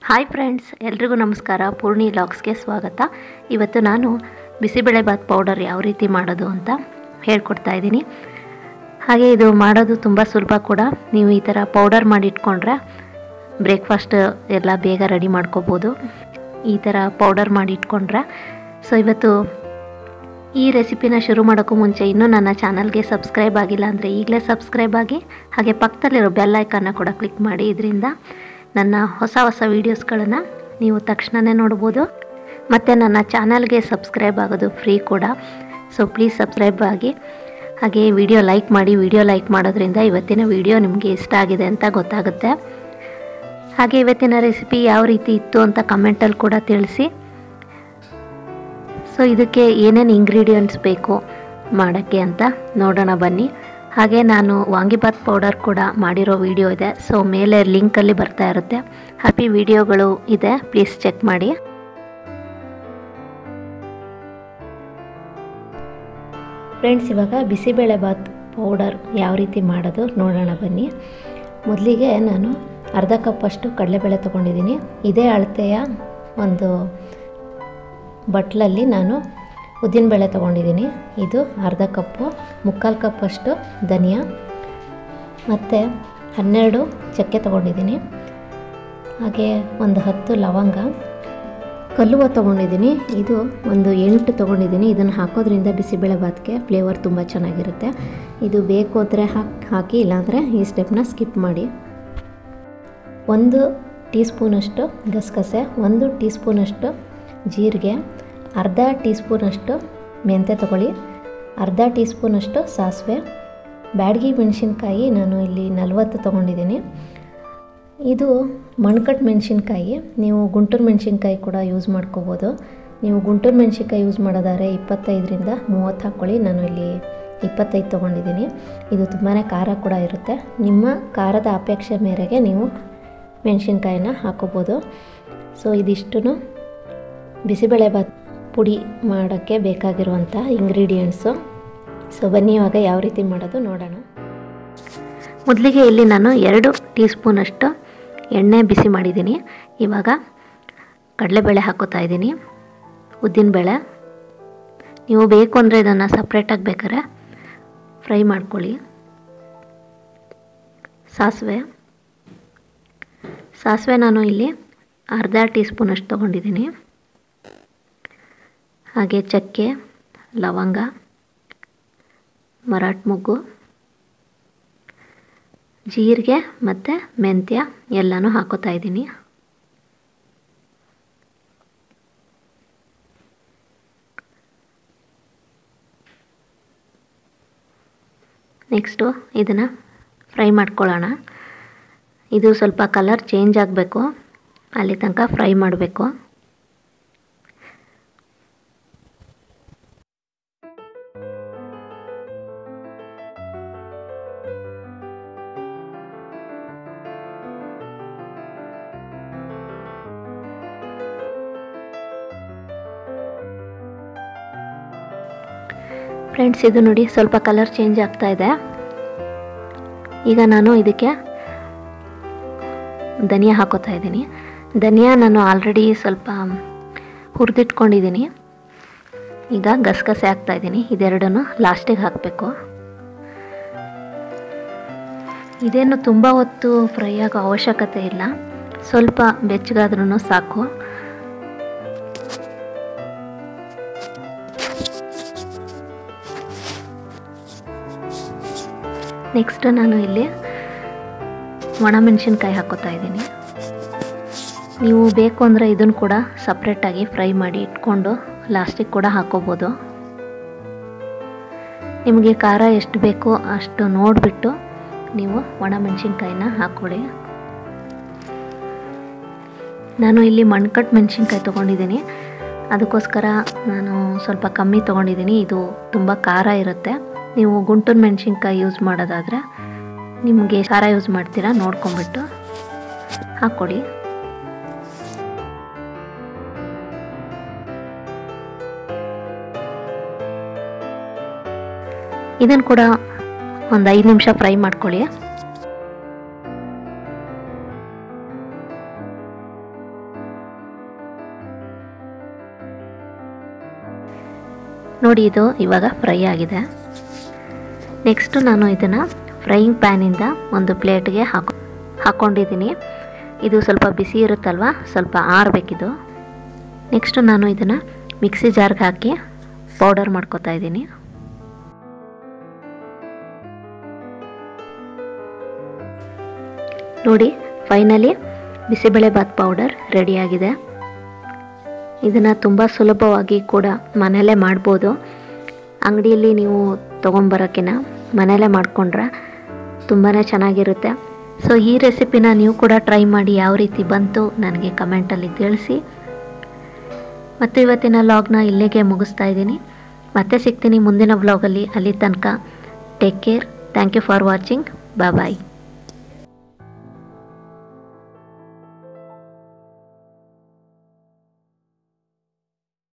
hi friends ಎಲ್ರಿಗೂ ನಮಸ್ಕಾರ ಪೂರ್ಣಿ ಲಾಗ್ಸ್ಗೆ ಸ್ವಾಗತ ಇವತ್ತು ನಾನು ಬಿಸಿಬೇಳೆಬಾತ್ ಪೌಡರ್ ಯಾವ ರೀತಿ ಮಾಡೋದು ಅಂತ ಹೇಳ್ಕೊಡ್ತಾ ಇದ್ದೀನಿ ಹಾಗೆ ಇದು ಮಾಡೋದು ತುಂಬ ಸುಲಭ ಕೂಡ ನೀವು ಈ ಥರ ಪೌಡರ್ ಮಾಡಿ ಇಟ್ಕೊಂಡ್ರೆ ಬ್ರೇಕ್ಫಾಸ್ಟ್ ಎಲ್ಲ ಬೇಗ ರೆಡಿ ಮಾಡ್ಕೋಬೋದು ಈ ಥರ ಪೌಡರ್ ಮಾಡಿ ಇಟ್ಕೊಂಡ್ರೆ ಸೊ ಇವತ್ತು ಈ ರೆಸಿಪಿನ ಶುರು ಮಾಡೋಕ್ಕೂ ಮುಂಚೆ ಇನ್ನೂ ನನ್ನ ಚಾನಲ್ಗೆ ಸಬ್ಸ್ಕ್ರೈಬ್ ಆಗಿಲ್ಲ ಅಂದರೆ ಈಗಲೇ ಸಬ್ಸ್ಕ್ರೈಬ್ ಆಗಿ ಹಾಗೆ ಪಕ್ಕದಲ್ಲಿರೋ ಬೆಲ್ ಐಕನ್ನ ಕೂಡ ಕ್ಲಿಕ್ ಮಾಡಿ ಇದರಿಂದ ನನ್ನ ಹೊಸ ಹೊಸ ವೀಡಿಯೋಸ್ಗಳನ್ನು ನೀವು ತಕ್ಷಣವೇ ನೋಡ್ಬೋದು ಮತ್ತು ನನ್ನ ಚಾನಲ್ಗೆ ಸಬ್ಸ್ಕ್ರೈಬ್ ಆಗೋದು ಫ್ರೀ ಕೂಡ ಸೊ ಪ್ಲೀಸ್ ಸಬ್ಸ್ಕ್ರೈಬ್ ಆಗಿ ಹಾಗೆ ವಿಡಿಯೋ ಲೈಕ್ ಮಾಡಿ ವಿಡಿಯೋ ಲೈಕ್ ಮಾಡೋದ್ರಿಂದ ಇವತ್ತಿನ ವಿಡಿಯೋ ನಿಮಗೆ ಇಷ್ಟ ಆಗಿದೆ ಅಂತ ಗೊತ್ತಾಗುತ್ತೆ ಹಾಗೆ ಇವತ್ತಿನ ರೆಸಿಪಿ ಯಾವ ರೀತಿ ಇತ್ತು ಅಂತ ಕಮೆಂಟಲ್ಲಿ ಕೂಡ ತಿಳಿಸಿ ಸೊ ಇದಕ್ಕೆ ಏನೇನು ಇಂಗ್ರೀಡಿಯೆಂಟ್ಸ್ ಬೇಕು ಮಾಡೋಕ್ಕೆ ಅಂತ ನೋಡೋಣ ಬನ್ನಿ ಹಾಗೆ ನಾನು ವಾಂಗಿಬಾತ್ ಪೌಡರ್ ಕೂಡ ಮಾಡಿರೋ ವಿಡಿಯೋ ಇದೆ ಸೊ ಮೇಲೆ ಲಿಂಕಲ್ಲಿ ಬರ್ತಾ ಇರುತ್ತೆ ಹ್ಯಾಪಿ ವಿಡಿಯೋಗಳು ಇದೆ ಪ್ಲೀಸ್ ಚೆಕ್ ಮಾಡಿ ಫ್ರೆಂಡ್ಸ್ ಇವಾಗ ಬಿಸಿಬೇಳೆಬಾತ್ ಪೌಡರ್ ಯಾವ ರೀತಿ ಮಾಡೋದು ನೋಡೋಣ ಬನ್ನಿ ಮೊದಲಿಗೆ ನಾನು ಅರ್ಧ ಕಪ್ಪಷ್ಟು ಕಡಲೆಬೇಳೆ ತೊಗೊಂಡಿದ್ದೀನಿ ಇದೇ ಅಳತೆಯ ಒಂದು ಬಟ್ಲಲ್ಲಿ ನಾನು ಉದ್ದಿನಬೇಳೆ ತೊಗೊಂಡಿದ್ದೀನಿ ಇದು ಅರ್ಧ ಕಪ್ಪು ಮುಕ್ಕಾಲು ಕಪ್ಪಷ್ಟು ಧನಿಯಾ ಮತ್ತು ಹನ್ನೆರಡು ಚಕ್ಕೆ ತೊಗೊಂಡಿದ್ದೀನಿ ಹಾಗೆ ಒಂದು ಹತ್ತು ಲವಂಗ ಕಲ್ಲುವ ತೊಗೊಂಡಿದ್ದೀನಿ ಇದು ಒಂದು ಎಂಟು ತೊಗೊಂಡಿದ್ದೀನಿ ಇದನ್ನು ಹಾಕೋದ್ರಿಂದ ಬಿಸಿಬೇಳೆ ಭಾತ್ಗೆ ಫ್ಲೇವರ್ ತುಂಬ ಚೆನ್ನಾಗಿರುತ್ತೆ ಇದು ಬೇಕು ಅಂದರೆ ಹಾಕಿ ಹಾಕಿ ಇಲ್ಲಾಂದರೆ ಈ ಸ್ಟೆಪ್ನ ಸ್ಕಿಪ್ ಮಾಡಿ ಒಂದು ಟೀ ಸ್ಪೂನಷ್ಟು ಗಸಗಸೆ ಒಂದು ಟೀ ಸ್ಪೂನಷ್ಟು ಜೀರಿಗೆ ಅರ್ಧ ಟೀ ಸ್ಪೂನಷ್ಟು ಮೆಂತ್ಯ ತಗೊಳ್ಳಿ ಅರ್ಧ ಟೀ ಸ್ಪೂನಷ್ಟು ಸಾಸಿವೆ ಬ್ಯಾಡಗಿ ಮೆಣಸಿನ್ಕಾಯಿ ನಾನು ಇಲ್ಲಿ ನಲ್ವತ್ತು ತೊಗೊಂಡಿದ್ದೀನಿ ಇದು ಮಣ್ಕಟ್ಟು ಮೆಣಸಿನ್ಕಾಯಿ ನೀವು ಗುಂಟೂರು ಮೆಣಸಿನ್ಕಾಯಿ ಕೂಡ ಯೂಸ್ ಮಾಡ್ಕೋಬೋದು ನೀವು ಗುಂಟೂರು ಮೆಣಸಿನ್ಕಾಯಿ ಯೂಸ್ ಮಾಡೋದಾದ್ರೆ ಇಪ್ಪತ್ತೈದರಿಂದ ಮೂವತ್ತು ಹಾಕ್ಕೊಳ್ಳಿ ನಾನು ಇಲ್ಲಿ ಇಪ್ಪತ್ತೈದು ತೊಗೊಂಡಿದ್ದೀನಿ ಇದು ತುಂಬಾ ಖಾರ ಕೂಡ ಇರುತ್ತೆ ನಿಮ್ಮ ಖಾರದ ಅಪೇಕ್ಷೆ ಮೇರೆಗೆ ನೀವು ಮೆಣಸಿನ್ಕಾಯಿನ ಹಾಕೋಬೋದು ಸೊ ಇದಿಷ್ಟು ಬಿಸಿಬೇಳೆಬಾತ್ ಪುಡಿ ಮಾಡೋಕ್ಕೆ ಬೇಕಾಗಿರುವಂಥ ಇಂಗ್ರೀಡಿಯೆಂಟ್ಸು ಸೊ ಬನ್ನಿ ಇವಾಗ ಯಾವ ರೀತಿ ಮಾಡೋದು ನೋಡೋಣ ಮೊದಲಿಗೆ ಇಲ್ಲಿ ನಾನು ಎರಡು ಟೀ ಸ್ಪೂನಷ್ಟು ಎಣ್ಣೆ ಬಿಸಿ ಮಾಡಿದ್ದೀನಿ ಇವಾಗ ಕಡಲೆಬೇಳೆ ಹಾಕೋತಾ ಇದ್ದೀನಿ ಉದ್ದಿನಬೇಳೆ ನೀವು ಬೇಕು ಅಂದರೆ ಇದನ್ನು ಸಪ್ರೇಟಾಗಿ ಬೇಕಾದ್ರೆ ಫ್ರೈ ಮಾಡ್ಕೊಳ್ಳಿ ಸಾಸಿವೆ ಸಾಸಿವೆ ನಾನು ಇಲ್ಲಿ ಅರ್ಧ ಟೀ ಸ್ಪೂನಷ್ಟು ತೊಗೊಂಡಿದ್ದೀನಿ ಹಾಗೆ ಚಕ್ಕೆ ಲವಂಗ ಮರಾಠ ಮೊಗ್ಗು ಜೀರಿಗೆ ಮತ್ತು ಮೆಂತ್ಯ ಎಲ್ಲನೂ ಹಾಕೋತಾ ಇದ್ದೀನಿ ನೆಕ್ಸ್ಟು ಇದನ್ನು ಫ್ರೈ ಮಾಡ್ಕೊಳ್ಳೋಣ ಇದು ಸ್ವಲ್ಪ ಕಲರ್ ಚೇಂಜ್ ಆಗಬೇಕು ಅಲ್ಲಿ ತನಕ ಫ್ರೈ ಮಾಡಬೇಕು ಫ್ರೆಂಡ್ಸ್ ಇದು ನೋಡಿ ಸ್ವಲ್ಪ ಕಲರ್ ಚೇಂಜ್ ಆಗ್ತಾ ಇದೆ ಈಗ ನಾನು ಇದಕ್ಕೆ ಧನಿಯಾ ಹಾಕೋತಾ ಇದ್ದೀನಿ ಧನಿಯಾ ನಾನು ಆಲ್ರೆಡಿ ಸ್ವಲ್ಪ ಹುರಿದಿಟ್ಕೊಂಡಿದ್ದೀನಿ ಈಗ ಗಸಗಸೆ ಹಾಕ್ತಾ ಇದ್ದೀನಿ ಇದೆರಡನ್ನು ಲಾಸ್ಟಿಗೆ ಹಾಕಬೇಕು ಇದೇನು ತುಂಬ ಹೊತ್ತು ಫ್ರೈ ಆಗೋ ಅವಶ್ಯಕತೆ ಇಲ್ಲ ಸ್ವಲ್ಪ ಬೆಚ್ಚಗಾದ್ರೂ ಸಾಕು ನೆಕ್ಸ್ಟ್ ನಾನು ಇಲ್ಲಿ ಒಣಮೆಣಸಿನ್ಕಾಯಿ ಹಾಕೋತಾ ಇದ್ದೀನಿ ನೀವು ಬೇಕು ಅಂದರೆ ಇದನ್ನು ಕೂಡ ಸಪ್ರೇಟಾಗಿ ಫ್ರೈ ಮಾಡಿ ಇಟ್ಕೊಂಡು ಲಾಸ್ಟಿಗೆ ಕೂಡ ಹಾಕೋಬೋದು ನಿಮಗೆ ಖಾರ ಎಷ್ಟು ಬೇಕೋ ಅಷ್ಟು ನೋಡಿಬಿಟ್ಟು ನೀವು ಒಣಮೆಣಸಿನ್ಕಾಯಿನ ಹಾಕ್ಕೊಳ್ಳಿ ನಾನು ಇಲ್ಲಿ ಮಣ್ಕಟ್ಟು ಮೆಣಸಿನ್ಕಾಯಿ ತೊಗೊಂಡಿದ್ದೀನಿ ಅದಕ್ಕೋಸ್ಕರ ನಾನು ಸ್ವಲ್ಪ ಕಮ್ಮಿ ತೊಗೊಂಡಿದ್ದೀನಿ ಇದು ತುಂಬ ಖಾರ ಇರುತ್ತೆ ನೀವು ಗುಂಟೂರು ಮೆಣಸಿನ್ಕಾಯಿ ಯೂಸ್ ಮಾಡೋದಾದರೆ ನಿಮಗೆ ಖಾರ ಯೂಸ್ ಮಾಡ್ತೀರಾ ನೋಡ್ಕೊಂಬಿಟ್ಟು ಹಾಕ್ಕೊಡಿ ಇದನ್ನು ಕೂಡ ಒಂದು ಐದು ನಿಮಿಷ ಫ್ರೈ ಮಾಡ್ಕೊಳ್ಳಿ ನೋಡಿ ಇದು ಇವಾಗ ಫ್ರೈ ಆಗಿದೆ ನೆಕ್ಸ್ಟು ನಾನು ಇದನ್ನು ಫ್ರೈಯಿಂಗ್ ಪ್ಯಾನಿಂದ ಒಂದು ಪ್ಲೇಟ್ಗೆ ಹಾಕೊ ಹಾಕ್ಕೊಂಡಿದ್ದೀನಿ ಇದು ಸ್ವಲ್ಪ ಬಿಸಿ ಇರುತ್ತಲ್ವ ಸ್ವಲ್ಪ ಆರಬೇಕಿದು ನೆಕ್ಸ್ಟು ನಾನು ಇದನ್ನು ಮಿಕ್ಸಿ ಜಾರ್ಗೆ ಹಾಕಿ ಪೌಡರ್ ಮಾಡ್ಕೊತಾ ಇದ್ದೀನಿ ನೋಡಿ ಫೈನಲಿ ಬಿಸಿಬೇಳೆಬಾತ್ ಪೌಡರ್ ರೆಡಿಯಾಗಿದೆ ಇದನ್ನು ತುಂಬ ಸುಲಭವಾಗಿ ಕೂಡ ಮನೆಯಲ್ಲೇ ಮಾಡ್ಬೋದು ಅಂಗಡಿಯಲ್ಲಿ ನೀವು ತೊಗೊಂಬರೋಕ್ಕಿಂತ ಮನೆಯಲ್ಲೇ ಮಾಡಿಕೊಂಡ್ರೆ ತುಂಬಾ ಚೆನ್ನಾಗಿರುತ್ತೆ ಸೊ ಈ ರೆಸಿಪಿನ ನೀವು ಕೂಡ ಟ್ರೈ ಮಾಡಿ ಯಾವ ರೀತಿ ಬಂತು ನನಗೆ ಕಮೆಂಟಲ್ಲಿ ತಿಳಿಸಿ ಮತ್ತು ಇವತ್ತಿನ ಲಾಗ್ನ ಇಲ್ಲಿಗೆ ಮುಗಿಸ್ತಾ ಇದ್ದೀನಿ ಮತ್ತೆ ಸಿಗ್ತೀನಿ ಮುಂದಿನ ವ್ಲಾಗಲ್ಲಿ ಅಲ್ಲಿ ತನಕ take care thank you for watching bye